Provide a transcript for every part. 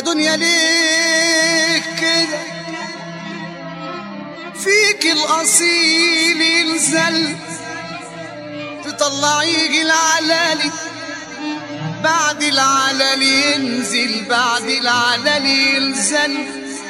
دنيا ليك كده فيك الأصيل ينزل تطلع يجي العلالي بعد العلل ينزل بعد العلل ينزل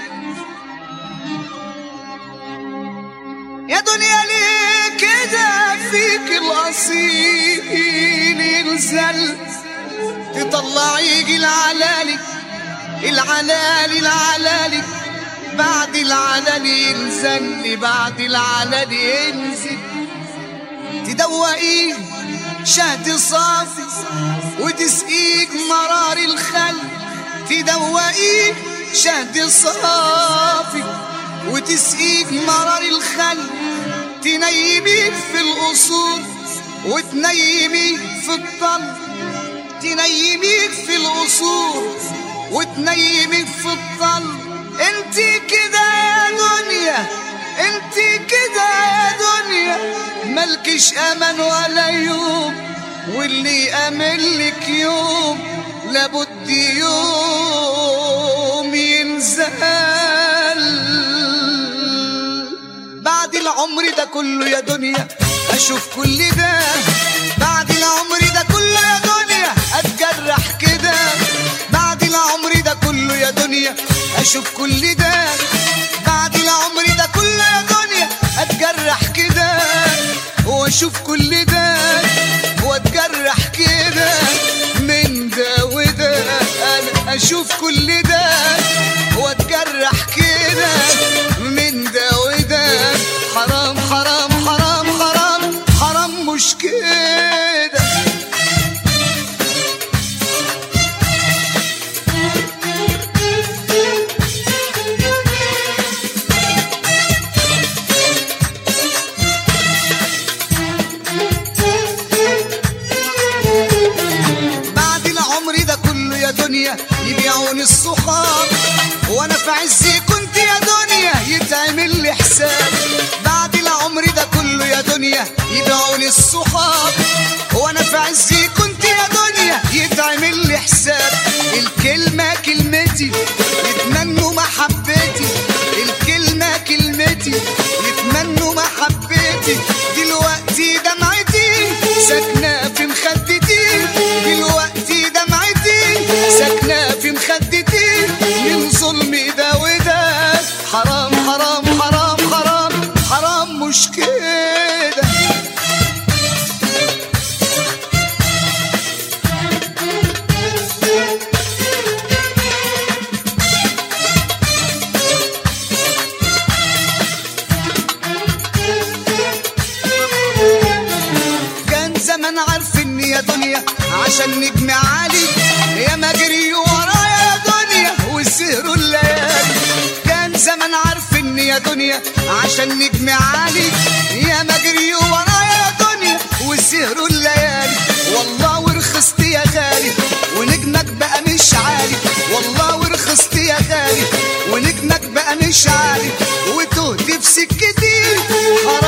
يا دنيا ليه كده فيك الأصيل ينزل تطلع يجي العلالي العلالي العلالي بعد العلل ينزل بعد العلل ينزل تدوقيه شهد صافي وتسقيك مرار الخل تدوقيه شهد صافي وتسقيك مرار الخل تنيميك في القصور وتنيميك في الطل تنيميك في القصور وتنيميك في الطل انت كده يا دنيا انت كده يا دنيا ملكش امان ولا يوم واللي امن لك يوم لابد يوم ينزل بعد العمر ده كله يا دنيا اشوف كل ده بعد العمر ده كله يا دنيا اتجرح كده بعد العمر ده كله يا دنيا اشوف كل ده بعد العمر ده كله يا دنيا اتجرح كده واشوف كل ده واتجرح كده من ده وده انا اشوف كل ده واتجرح كده من ده وده حرام حرام حرام حرام حرام مش كده بعد العمر ده كله يا دنيا يبيعوني الصحاب وانا في عزي كنت يا دنيا يتعمل لي حساب بعد العمر ده كله يا دنيا يبيعوني الصحاب وانا في عزي كنت يا دنيا يتعمل لي حساب الكلمة كلمتي يتمنوا محبتي الكلمة كلمتي يتمنوا محبتي دلوقتي دمعتي ساكنة في مخدتي دلوقتي دمعتي ساكنة في مخدتي من ظلم ده وده حرام حرام حرام حرام حرام مش كده كان زمان عارف اني يا دنيا عشان نجم عالي يا ما جري ورايا يا دنيا وسهروا الليالي كان زمان عارف اني يا دنيا عشان نجم عالي يا ما جري ورايا يا دنيا وسهروا الليالي والله ورخصت يا غالي ونجمك بقى مش عالي والله ورخصت يا غالي ونجمك بقى مش عالي وتهت في سكتي حرام